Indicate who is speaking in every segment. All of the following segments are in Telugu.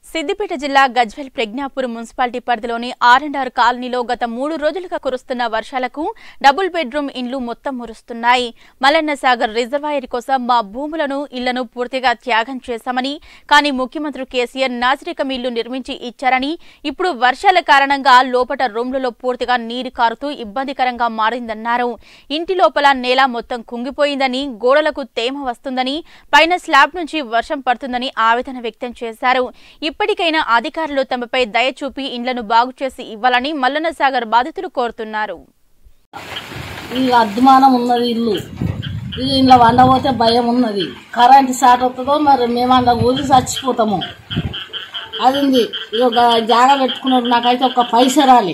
Speaker 1: సిద్దిపేట జిల్లా గజ్వెల్ ప్రజ్ఞాపూర్ మున్సిపాలిటీ పరిధిలోని ఆర్ అండ్ ఆర్ కాలనీలో గత మూడు రోజులుగా కురుస్తున్న వర్షాలకు డబుల్ బెడ్రూమ్ ఇండ్లు మొత్తం మురుస్తున్నాయి మల్లన్న సాగర్ రిజర్వాయర్ కోసం మా భూములను ఇళ్లను పూర్తిగా త్యాగం చేశామని కానీ ముఖ్యమంత్రి కేసీఆర్ నాసిరకం ఇల్లు నిర్మించి ఇచ్చారని ఇప్పుడు వర్షాల కారణంగా లోపట రూమ్లలో పూర్తిగా నీరు కారుతూ ఇబ్బందికరంగా మారిందన్నారు ఇంటి లోపల నేల మొత్తం కుంగిపోయిందని గోడలకు తేమ వస్తుందని పైన స్లాబ్ నుంచి వర్షం పడుతుందని ఆవేదన వ్యక్తం చేశారు ఇప్పటికైనా అధికారులు తమపై దయ చూపి ఇండ్లను బాగు చేసి ఇవ్వాలని మల్లన్న సాగర్ బాధితులు కోరుతున్నారు
Speaker 2: ఈ అద్మానం ఉన్నది ఇల్లు ఇది ఇంట్లో వండబోతే భయం ఉన్నది కరెంట్ షార్ట్ అవుతుందో మరి మేము అందులో ఊరి చచ్చిపోతాము అది ఉంది ఇది ఒక జాగ పెట్టుకున్నాడు నాకైతే ఒక పైస రాలి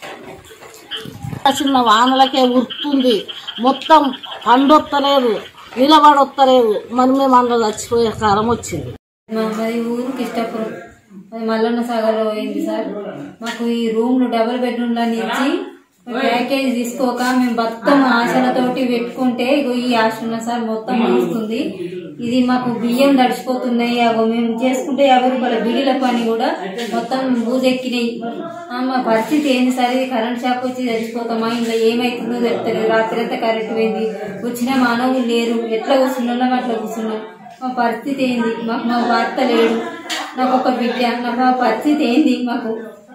Speaker 2: చిన్న వానలకే ఉరుకుతుంది మొత్తం పండొత్తలేదు నిలబడొత్తలేదు మరి మేము అందులో చచ్చిపోయే కాలం వచ్చింది
Speaker 3: మా మాది ఊరు కిష్టపురం అది మల్లన్న సాగర్లో పోయింది సార్ మాకు ఈ రూమ్లు డబుల్ బెడ్రూమ్లని ఇచ్చి ప్యాకేజ్ తీసుకోక మేము మొత్తం ఆశలతోటి పెట్టుకుంటే ఇగో ఈ ఆశ ఉన్న సార్ మొత్తం వస్తుంది ఇది మాకు బియ్యం తడిచిపోతున్నాయి అగో మేము చేసుకుంటే యాభై రూపాయల బిల్లుల పని కూడా మొత్తం బూజెక్కినాయి ఆ, మా పరిస్థితి ఏంది సార్ ఇది కరెంట్ షాక్ వచ్చి చచ్చిపోతామా ఇంట్లో ఏమైతుందో చెప్తారు రాత్రి అంతా కరెంట్ పోయింది వచ్చిన మానవులు లేరు ఎట్లా కూర్చున్నాం అట్లా కూర్చున్నాం మా పరిస్థితి ఏంది మాకు మా భర్త లేడు నాకు ఒక బిడ్డ నాకు మా పరిస్థితి ఏంది మాకు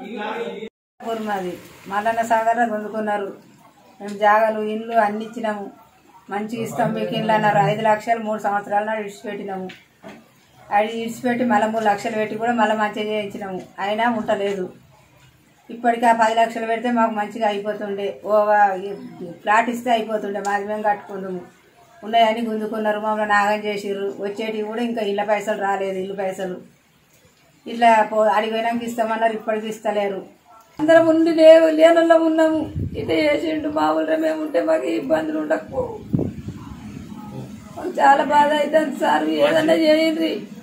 Speaker 4: ఊరు మాది మల్లన్న సాగర్ పొందుకున్నారు మేము జాగాలు ఇండ్లు అన్ని ఇచ్చినాము మంచిగా ఇస్తాం మీకు ఇండ్లు అన్నారు ఐదు లక్షలు మూడు సంవత్సరాలు నాడు ఇడిచిపెట్టినాము అది ఇడిచిపెట్టి మళ్ళీ మూడు లక్షలు పెట్టి కూడా మళ్ళీ మంచిగా చేయించినాము అయినా ఉండలేదు ఇప్పటికి ఆ పది లక్షలు పెడితే మాకు మంచిగా అయిపోతుండే ఓ ఫ్లాట్ ఇస్తే అయిపోతుండే మాది మేము కట్టుకుందాము ఉన్నాయని గుంజుకున్నారు మమ్మల్ని నాగం చేసిర్రు వచ్చేటివి కూడా ఇంకా ఇళ్ళ పైసలు రాలేదు ఇల్లు పైసలు ఇట్లా పో అడిగిపోయినాక ఇస్తామన్నారు ఇప్పటికి ఇస్తలేరు అందరం ఉండి లేవు లేనల్లో ఉన్నాము ఇట్లా చేసిండు మామూలుగా మేము ఉంటే మాకు ఈ ఇబ్బందులు ఉండకపోవు మాకు చాలా బాధ అవుతుంది సార్ ఏదన్నా చేయండి